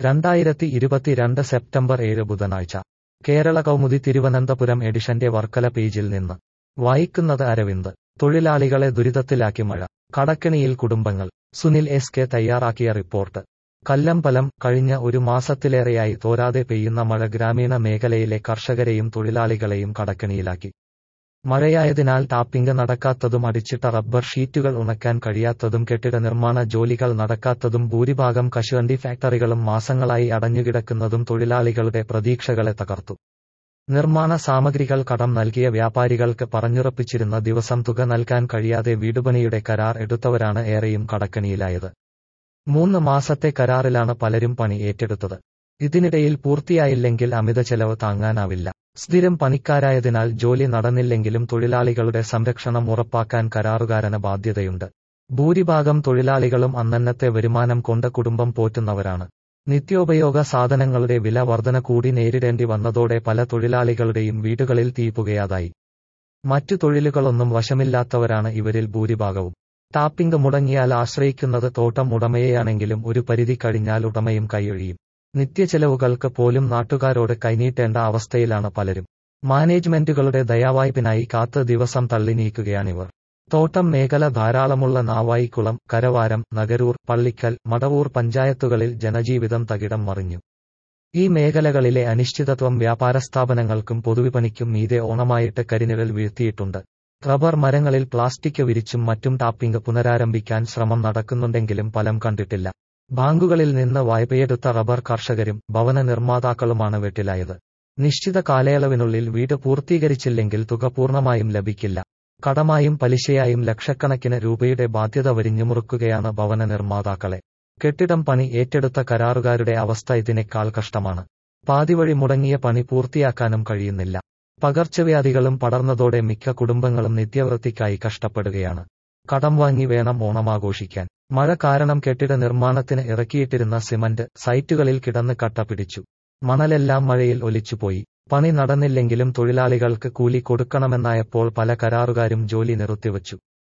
രണ്ടായിരത്തി ഇരുപത്തിരണ്ട് സെപ്റ്റംബർ ഏഴ് ബുധനാഴ്ച കേരള കൗമുദി തിരുവനന്തപുരം എഡിഷന്റെ വർക്കല പേജിൽ നിന്ന് വായിക്കുന്നത് അരവിന്ദ് തൊഴിലാളികളെ ദുരിതത്തിലാക്കി മഴ കടക്കെണിയിൽ കുടുംബങ്ങൾ സുനിൽ എസ് കെ തയ്യാറാക്കിയ റിപ്പോർട്ട് കല്ലമ്പലം കഴിഞ്ഞ ഒരു മാസത്തിലേറെയായി തോരാതെ പെയ്യുന്ന മഴ ഗ്രാമീണ മേഖലയിലെ കർഷകരെയും തൊഴിലാളികളെയും കടക്കെണിയിലാക്കി മഴയായതിനാൽ ടാപ്പിംഗ് നടക്കാത്തതും അടിച്ചിട്ട റബ്ബർ ഷീറ്റുകൾ ഉണക്കാൻ കഴിയാത്തതും കെട്ടിട നിർമ്മാണ ജോലികൾ നടക്കാത്തതും ഭൂരിഭാഗം കശുവണ്ടി ഫാക്ടറികളും മാസങ്ങളായി അടഞ്ഞുകിടക്കുന്നതും തൊഴിലാളികളുടെ പ്രതീക്ഷകളെ തകർത്തു നിർമ്മാണ സാമഗ്രികൾ കടം നൽകിയ വ്യാപാരികൾക്ക് പറഞ്ഞുറപ്പിച്ചിരുന്ന ദിവസം തുക നൽകാൻ കഴിയാതെ വീടുപണിയുടെ കരാർ എടുത്തവരാണ് ഏറെയും കടക്കണിയിലായത് മൂന്ന് മാസത്തെ കരാറിലാണ് പലരും പണി ഏറ്റെടുത്തത് ഇതിനിടയിൽ പൂർത്തിയായില്ലെങ്കിൽ അമിത ചെലവ് താങ്ങാനാവില്ല സ്ഥിരം പണിക്കാരായതിനാൽ ജോലി നടന്നില്ലെങ്കിലും തൊഴിലാളികളുടെ സംരക്ഷണം ഉറപ്പാക്കാൻ കരാറുകാരന് ബാധ്യതയുണ്ട് ഭൂരിഭാഗം തൊഴിലാളികളും അന്നന്നത്തെ വരുമാനം കൊണ്ട് കുടുംബം പോറ്റുന്നവരാണ് നിത്യോപയോഗ സാധനങ്ങളുടെ വില വർധന കൂടി നേരിടേണ്ടി വന്നതോടെ പല തൊഴിലാളികളുടെയും വീടുകളിൽ തീപുകയാതായി മറ്റു തൊഴിലുകളൊന്നും വശമില്ലാത്തവരാണ് ഇവരിൽ ഭൂരിഭാഗവും ടാപ്പിംഗ് മുടങ്ങിയാൽ ആശ്രയിക്കുന്നത് തോട്ടം ഉടമയെയാണെങ്കിലും ഒരു പരിധി കഴിഞ്ഞാൽ ഉടമയും കൈയൊഴിയും നിത്യചെലവുകൾക്ക് പോലും നാട്ടുകാരോട് കൈനീട്ടേണ്ട അവസ്ഥയിലാണ് പലരും മാനേജ്മെന്റുകളുടെ ദയാവായ്പിനായി കാത്ത് ദിവസം തള്ളി നീക്കുകയാണിവർ തോട്ടം മേഖല ധാരാളമുള്ള നാവായിക്കുളം കരവാരം നഗരൂർ പള്ളിക്കൽ മടവൂർ പഞ്ചായത്തുകളിൽ ജനജീവിതം തകിടം മറിഞ്ഞു ഈ മേഖലകളിലെ അനിശ്ചിതത്വം വ്യാപാര സ്ഥാപനങ്ങൾക്കും പൊതുവിപണിക്കും മീതെ ഓണമായിട്ട് കരിനിഴൽ വീഴ്ത്തിയിട്ടുണ്ട് റബ്ബർ മരങ്ങളിൽ പ്ലാസ്റ്റിക് വിരിച്ചും മറ്റും ടാപ്പിംഗ് പുനരാരംഭിക്കാൻ ശ്രമം നടക്കുന്നുണ്ടെങ്കിലും ഫലം കണ്ടിട്ടില്ല ബാങ്കുകളിൽ നിന്ന് വായ്പയെടുത്ത റബ്ബർ കർഷകരും ഭവന നിർമ്മാതാക്കളുമാണ് വെട്ടിലായത് നിശ്ചിത കാലയളവിനുള്ളിൽ വീട് പൂർത്തീകരിച്ചില്ലെങ്കിൽ തുക പൂർണ്ണമായും ലഭിക്കില്ല കടമായും പലിശയായും ലക്ഷക്കണക്കിന് രൂപയുടെ ബാധ്യത വരിഞ്ഞുമുറുക്കുകയാണ് ഭവന നിർമ്മാതാക്കളെ കെട്ടിടം പണി ഏറ്റെടുത്ത കരാറുകാരുടെ അവസ്ഥ ഇതിനേക്കാൾ കഷ്ടമാണ് പാതിവഴി മുടങ്ങിയ പണി പൂർത്തിയാക്കാനും കഴിയുന്നില്ല പകർച്ചവ്യാധികളും പടർന്നതോടെ മിക്ക കുടുംബങ്ങളും നിത്യവൃത്തിക്കായി കഷ്ടപ്പെടുകയാണ് കടം വാങ്ങി വേണം ഓണമാഘോഷിക്കാൻ മഴ കാരണം കെട്ടിട നിർമ്മാണത്തിന് ഇറക്കിയിട്ടിരുന്ന സിമന്റ് സൈറ്റുകളിൽ കിടന്ന് കട്ട പിടിച്ചു മണലെല്ലാം മഴയിൽ ഒലിച്ചുപോയി പണി നടന്നില്ലെങ്കിലും തൊഴിലാളികൾക്ക് കൂലി കൊടുക്കണമെന്നായപ്പോൾ പല കരാറുകാരും ജോലി നിർത്തിവച്ചു